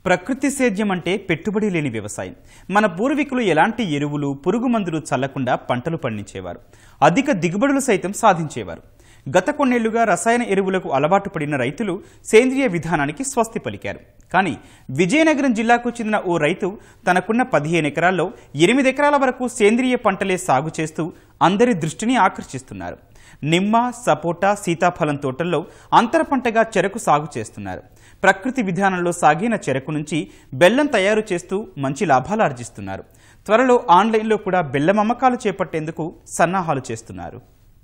ప్రకృతి సేద్యం అంటే పెట్టుబడి లేని వ్యవసాయం మన పూర్వీకులు ఎలాంటి ఎరువులు పురుగు మందులు చల్లకుండా పంటలు పండించేవారు అధిక దిగుబడులు సైతం సాధించేవారు గత కొన్నేళ్లుగా రసాయన ఎరువులకు అలవాటు పడిన రైతులు సేంద్రియ విధానానికి స్వస్తి పలికారు కానీ విజయనగరం జిల్లాకు చెందిన ఓ రైతు తనకున్న పదిహేను ఎకరాల్లో ఎనిమిది ఎకరాల వరకు సేంద్రియ పంటలే సాగు చేస్తూ అందరి దృష్టిని ఆకర్షిస్తున్నారు నిమ్మ సపోటా సీతాఫలం తోటల్లో అంతర పంటగా చెరకు సాగు చేస్తున్నారు ప్రకృతి విధానంలో సాగిన చెరకు నుంచి బెల్లం తయారు చేస్తూ మంచి లాభాలు ఆర్జిస్తున్నారు త్వరలో ఆన్లైన్లో కూడా బెల్లం అమ్మకాలు చేపట్టేందుకు సన్నాహాలు చేస్తున్నారు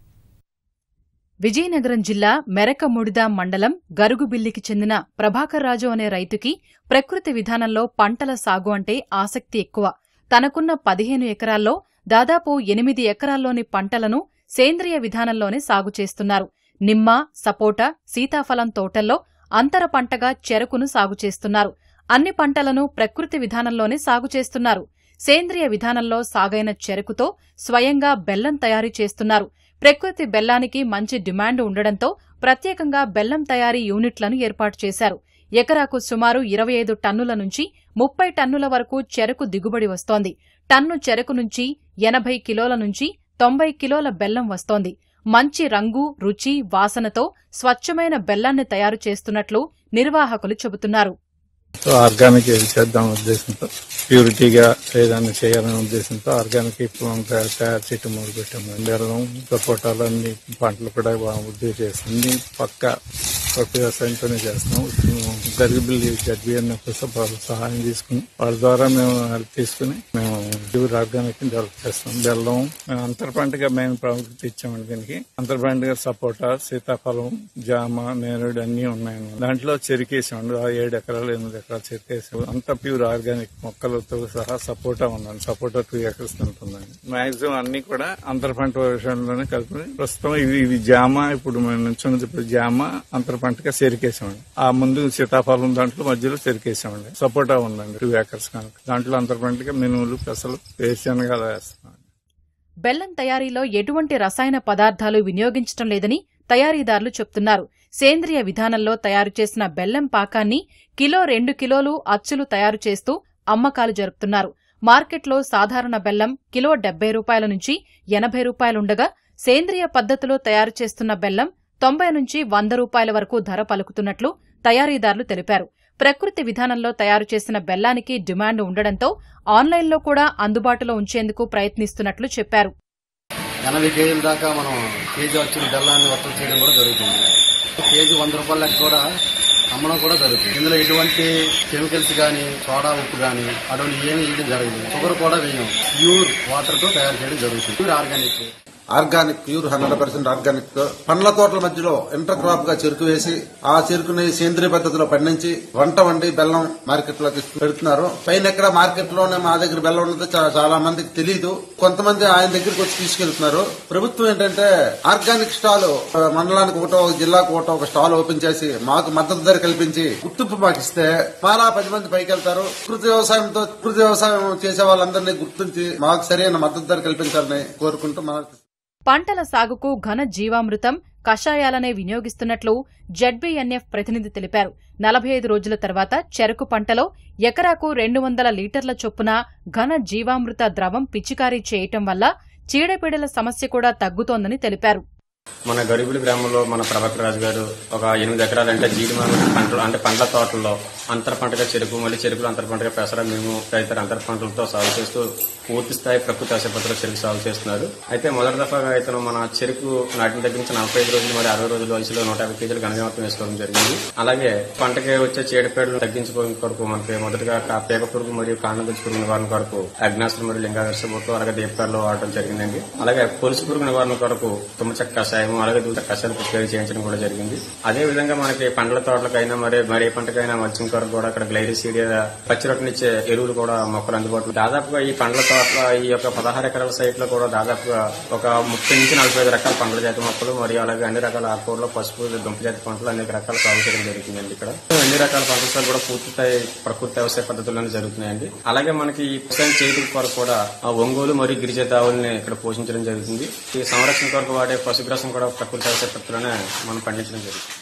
విజయనగరం జిల్లా మెరకముడిద మండలం గరుగుబిల్లికి చెందిన ప్రభాకర్ రాజు అనే రైతుకి ప్రకృతి విధానంలో పంటల సాగు అంటే ఆసక్తి ఎక్కువ తనకున్న పదిహేను ఎకరాల్లో దాదాపు ఎనిమిది ఎకరాల్లోని పంటలను సేంద్రియ విధానంలోనే సాగు చేస్తున్నారు నిమ్మ సపోటా సీతాఫలం తోటల్లో అంతర పంటగా చెరకును సాగు చేస్తున్నారు అన్ని పంటలను ప్రకృతి విధానంలోనే సాగు చేస్తున్నారు సేంద్రియ విధానంలో సాగైన చెరకుతో స్వయంగా బెల్లం తయారీ చేస్తున్నారు ప్రకృతి బెల్లానికి మంచి డిమాండ్ ఉండడంతో ప్రత్యేకంగా బెల్లం తయారీ యూనిట్లను ఏర్పాటు చేశారు ఎకరాకు సుమారు ఇరవై ఐదు టన్నుల నుంచి ముప్పై టన్నుల వరకు చెరకు దిగుబడి వస్తోంది టన్ను చెరకు నుంచి ఎనభై కిలోల నుంచి తొంభై కిలోల బెల్లం వస్తోంది మంచి రంగు రుచి వాసనతో స్వచ్ఛమైన బెల్లాన్ని తయారు చేస్తున్నట్లు నిర్వాహకులు చెబుతున్నారు సో ఆర్గానిక్ ఏది చేద్దాం ఉద్దేశంతో ప్యూరిటీగా ఏదైనా చేయాలనే ఉద్దేశంతో ఆర్గానిక్ ఇప్పుడు తయారు తయారు చేయటం మొదలు పెట్టాము బెల్లం సపోటాలు అన్ని పంటలు కూడా బాగా వృద్ధి చేస్తుంది పక్క కొత్త వ్యవసాయంతోనే చేస్తాం గరిబిల్లి జడ్బిఎన్ఎఫ్ వాళ్ళ సహాయం తీసుకుని వాళ్ళ ద్వారా మేము హెల్ప్ తీసుకుని మేము ప్యూర్ ఆర్గానిక్ డెవలప్ చేస్తాం బెల్లం మేము అంతర పంటగా మేము ప్రాముఖ్యత ఇచ్చామండి దీనికి అంతర పంటగా సపోటా సీతాఫలం జామ నేరేడు అన్ని ఉన్నాయి దాంట్లో చెరికేసామండి ఆ ఏడు ఎకరాలు ఎనిమిది ఎకరాలు చెరికేసాం అంతా ప్యూర్ ఆర్గానిక్ మొక్కలతో సహా సపోటా ఉందండి సపోటా టూ ఎకర్స్ ఉంటుందండి మాక్సిమం అన్ని కూడా అంతర పంట విషయంలోనే కలిపి ప్రస్తుతం ఇవి ఇవి జామ ఇప్పుడు మేము నుంచున్నది ఇప్పుడు జామ అంతర పంటగా చెరికేసామండి ఆ ముందు సీతాఫలం దాంట్లో మధ్యలో చెరికేసామండి సపోటా ఉందండి టూ ఏకర్స్ కనుక దాంట్లో అంతర పంటగా మినుములు పెసలు వేసానుగా అలా వేస్తున్నాం బెల్లం తయారీలో ఎటువంటి రసాయన పదార్థాలు వినియోగించటం లేదని తయారీదారులు చెప్తున్నారు సేంద్రియ విధానంలో తయారు చేసిన బెల్లం పాకాన్ని కిలో రెండు కిలోలు అచ్చులు తయారు చేస్తూ అమ్మకాలు జరుపుతున్నారు మార్కెట్లో సాధారణ బెల్లం కిలో డెబ్బై రూపాయల నుంచి ఎనభై రూపాయలుండగా సేంద్రియ పద్ధతిలో తయారు చేస్తున్న బెల్లం తొంభై నుంచి వంద రూపాయల వరకు ధర పలుకుతున్నట్లు తయారీదారులు తెలిపారు ప్రకృతి విధానంలో తయారు చేసిన బెల్లానికి డిమాండ్ ఉండడంతో ఆన్లైన్లో కూడా అందుబాటులో ఉంచేందుకు ప్రయత్నిస్తున్నట్లు చెప్పారు ఎనభై కేజీల దాకా మనం కేజీ వచ్చిన బెల్లాన్ని వర్తం చేయడం కూడా జరుగుతుంది కేజీ వంద రూపాయల లెక్క కూడా అమ్మడం కూడా జరుగుతుంది ఇందులో ఎటువంటి కెమికల్స్ కానీ సోడా ఉప్పు కానీ అటువంటి ఏమీ వేయడం జరగదు షుగర్ కూడా వేయం ప్యూర్ వాటర్ తో తయారు చేయడం జరుగుతుంది pure organic organic pure hundred percent organic పండ్ల తోటల మధ్యలో ఇంటర్ క్రాప్ గా చెరుకు వేసి ఆ చెరుకుని సేంద్రియ పద్ధతిలో పండించి వంట వండి బెల్లం మార్కెట్ లోకి పెడుతున్నారు పైన ఎక్కడ మార్కెట్ లోనే మా దగ్గర బెల్లం ఉన్నది చా- చాలా మందికి తెలియదు కొంతమంది ఆయన దగ్గరికి వచ్చి తీసుకెళ్తున్నారు ప్రభుత్వం ఏంటంటే ఆర్గానిక్ స్టాల్ ఆ, మండలానికి ఒకటో ఒక జిల్లాకు ఒకటో ఒక స్టాల్ ఓపెన్ చేసి మాకు మద్దతు ధర కల్పించి గుర్తింపు మాకు ఇస్తే మాలా పది మంది పైకి వెళ్తారు ప్రకృతి వ్యవసాయంతో ప్రకృతి వ్యవసాయం చేసే వాళ్ళందరినీ గుర్తించి మాకు సరైన మద్దతు ధర కల్పించాలని కోరుకుంటూ మన పంటల సాగుకు ఘన జీవామృతం కషాయాలనే వినియోగిస్తున్నట్లు జడ్బీఎన్ఎఫ్ ప్రతినిధి తెలిపారు నలభై ఐదు రోజుల తర్వాత చెరకు పంటలో ఎకరాకు రెండు వందల లీటర్ల చొప్పున ఘన జీవామృత ద్రవం పిచికారీ చేయటం వల్ల చీడపీడల సమస్య కూడా తగ్గుతోందని తెలిపారు మన గరిబులి గ్రామంలో మన ప్రభాకర్ రాజు గారు ఒక ఎనిమిది ఎకరాలు అంటే జీడి మామిడి పంటలు అంటే పండ్ల తోటల్లో అంతర పంటగా చెరుకు మళ్ళీ చెరుకులు అంతర పంటగా పెసర మేము తదితర అంతర పంటలతో సాగు చేస్తూ పూర్తి స్థాయి ప్రకృతి ఆశపత్రిలో చెరుకు సాగు చేస్తున్నారు అయితే మొదటి దఫాగా ఇతను మన చెరుకు నాటిన దగ్గర నుంచి నలభై ఐదు రోజులు మరి అరవై రోజుల వయసులో నూట యాభై కేజీలు ఘనజామతం వేసుకోవడం జరిగింది అలాగే పంటకి వచ్చే చీడపేడలు తగ్గించుకోవడం కొరకు మనకి మొదటగా కా- పేక పురుగు మరియు కాండం గుచ్చి పురుగు నివారణ కొరకు అగ్నాస్త్రం మరియు లింగాదర్శపోతూ అలాగే దీపకాలు వాడటం జరిగిందండి అలాగే పొలుసు పురుగు నివారణ కొరకు తుమ్మచక్క కషాయం అలాగే దూత కషాయం పిచికారీ చేయించడం కూడా జరిగింది అదే విధంగా మనకి పండ్ల తోటలకైనా మరి మరి ఏ పంటకైనా మత్స్యం కొరకు కూడా అక్కడ గ్లైరిసీడియా పచ్చిరొట్టనిచ్చే ఎరువులు కూడా మొక్కలు అందుబాటులో దాదాపుగా ఈ పండ్ల తోటల ఈ యొక్క పదహారు ఎకరాల సైట్ లో కూడా దాదాపుగా ఒక ముప్పై నుంచి నలభై ఐదు రకాల పండ్ల జాతి మొక్కలు మరియు అలాగే అన్ని రకాల ఆకుకూరలు పసుపు దుంప జాతి పంటలు అనేక రకాల సాగు చేయడం జరుగుతుందండి ఇక్కడ అన్ని రకాల పంటల సాగు కూడా పూర్తి స్థాయి ప్రకృతి వ్యవసాయ పద్ధతుల్లోనే జరుగుతున్నాయండి అలాగే మనకి ఈ వ్యవసాయం చేయడం కొరకు కూడా ఆ ఒంగోలు మరియు గిరిజ ఆవుల్ని ఇక్కడ పోషించడం జరుగుతుంది ఈ సంరక్షణ కొరకు వాడే పశుగ్రాసం కూడా ప్రకృతి వ్యవసాయ పద్ధతిలోనే మనం పండించడం జరుగుతుంది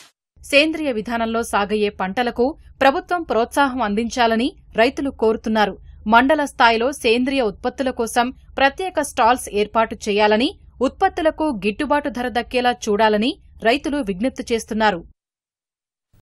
సేంద్రియ విధానంలో సాగయ్యే పంటలకు ప్రభుత్వం ప్రోత్సాహం అందించాలని రైతులు కోరుతున్నారు మండల స్థాయిలో సేంద్రియ ఉత్పత్తుల కోసం ప్రత్యేక స్టాల్స్ ఏర్పాటు చేయాలని ఉత్పత్తులకు గిట్టుబాటు ధర దక్కేలా చూడాలని రైతులు విజ్ఞప్తి చేస్తున్నారు